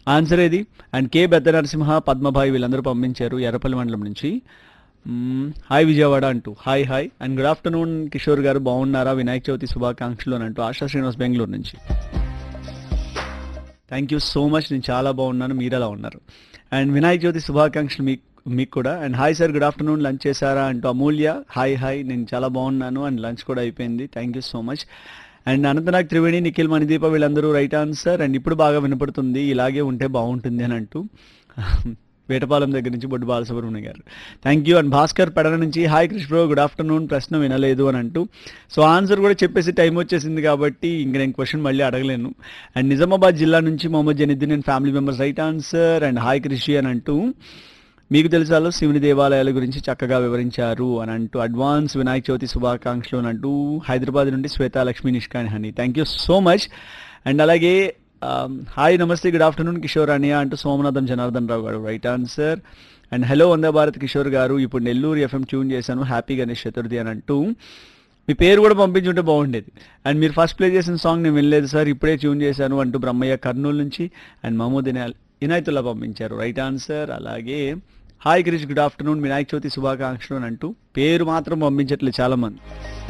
answer ఏది and కే పెద్ద నరసింహ పద్మభాయ్ వీళ్ళందరూ పంపించారు ఎర్రపల్లి మండలం నుంచి మ్మ్, హాయ్ విజయవాడ అంటూ hi hi and good afternoon Kishore garu బాగున్నారా వినాయక చవితి శుభాకాంక్షలు అని అంటూ ఆశా శ్రీనివాస్ బెంగళూరు నుంచి థ్యాంక్ యూ సో మచ్ నేను చాలా బాగున్నాను మీరు ఎలా ఉన్నారు అండ్ వినాయక చవితి శుభాకాంక్షలు మీకు మీకు కూడా and hi sir good afternoon lunch చేశారా అంటూ అమూల్య హాయ్ హాయ్ నేను చాలా బాగున్నాను అండ్ లంచ్ కూడా అయిపోయింది thank you so much and Anantnag Triveni Nikhil Manideepa వీళ్ళందరూ రైట్ ఆన్సర్ అండ్ ఇప్పుడు బాగా వినపడుతుంది ఇలాగే ఉంటే బాగుంటుంది అని అంటూ వేటపాలెం దగ్గర నుంచి Boddu Balasubrahmanya garu thank you and Bhaskar Pedana నుంచి hi Krishna bro good afternoon ప్రశ్న వినలేదు అని అంటూ సో ఆన్సర్ కూడా చెప్పేసి టైం వచ్చేసింది కాబట్టి ఇంక నేను క్వశ్చన్ మళ్ళీ అడగలేను అండ్ నిజామాబాద్ జిల్లా నుంచి Mohammed Janiddin and family members right answer and hi Krishi అని అంటూ మీకు తెలుసాలో శివుని దేవాలయాల గురించి చక్కగా వివరించారు అని అంటూ అడ్వాన్స్ వినాయక చవితి శుభాకాంక్షలు అని అంటూ హైదరాబాద్ నుండి Shweta Lakshmi Nishkani Hani thank you so much and అలాగే ఆమ్, హాయ్ నమస్తే గుడ్ ఆఫ్టర్నూన్ కిషోర్ అనియా అంటూ Somanatham Janardhan Rao garu right answer and hello Vande Bharat Kishore garu ఇప్పుడు నెల్లూరు ఎఫ్ఎం ట్యూన్ చేశాను హ్యాపీ గణేష్ చతుర్థి అని అంటూ మీ పేరు కూడా పంపించుంటే బాగుండేది అండ్ మీరు ఫస్ట్ ప్లే చేసిన సాంగ్ నేను వినలేదు సార్ ఇప్పుడే ట్యూన్ చేశాను అంటూ బ్రహ్మయ్య కర్నూలు నుంచి అండ్ మహమూద్ ఇనా- ఇనాయతుల్లా పంపించారు రైట్ ఆన్సర్ అలాగే hi Krish good afternoon Vinayaka Chavithi శుభాకాంక్షలు అని అంటూ పేరు మాత్రం పంపించట్లేదు చాలా మంది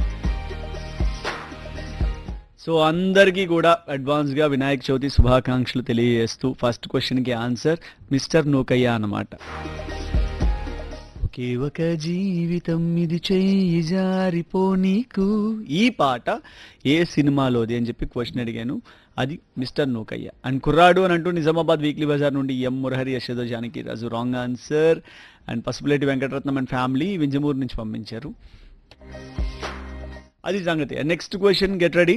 సో అందరికీ కూడా అడ్వాన్స్ గా వినాయక చవితి శుభాకాంక్షలు తెలియజేస్తూ ఫస్ట్ క్వశ్చన్ కి ఆన్సర్ మిస్టర్ నూకయ్య అన్నమాట ఒకే ఒక జీవితం ఇది చెయ్యి జారిపో నీకు ఈ పాట ఏ సినిమాలోది అని చెప్పి క్వశ్చన్ అడిగాను అది మిస్టర్ నూకయ్య అండ్ కుర్రాడు అని అంటూ నిజామాబాద్ వీక్లీ బజార్ నుండి M Murahari Yashoda Janaki Raju wrong answer and Pasupuleti Venkataratnam and family Vinjamuru నుంచి పంపించారు అది సంగతి నెక్స్ట్ క్వశ్చన్ గెట్ రెడీ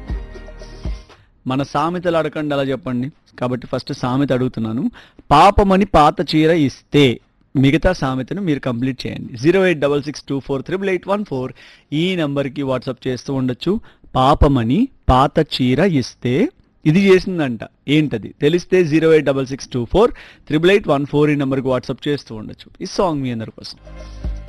మన సామెతలు అడగండి అలా చెప్పండి కాబట్టి ఫస్ట్ సామెత అడుగుతున్నాను పాపమని పాత చీర ఇస్తే మిగతా సామెతను మీరు కంప్లీట్ చేయండి zero eight double six two four triple eight one four ఈ నంబర్కి వాట్సాప్ చేస్తూ ఉండొచ్చు పాపమని పాత చీర ఇస్తే ఇది చేసిందంట ఏంటది తెలిస్తే zero eight double six two four triple eight one four ఈ నెంబర్కి వాట్సాప్ చేస్తూ ఉండొచ్చు ఈ సాంగ్ మీ అందరి కోసం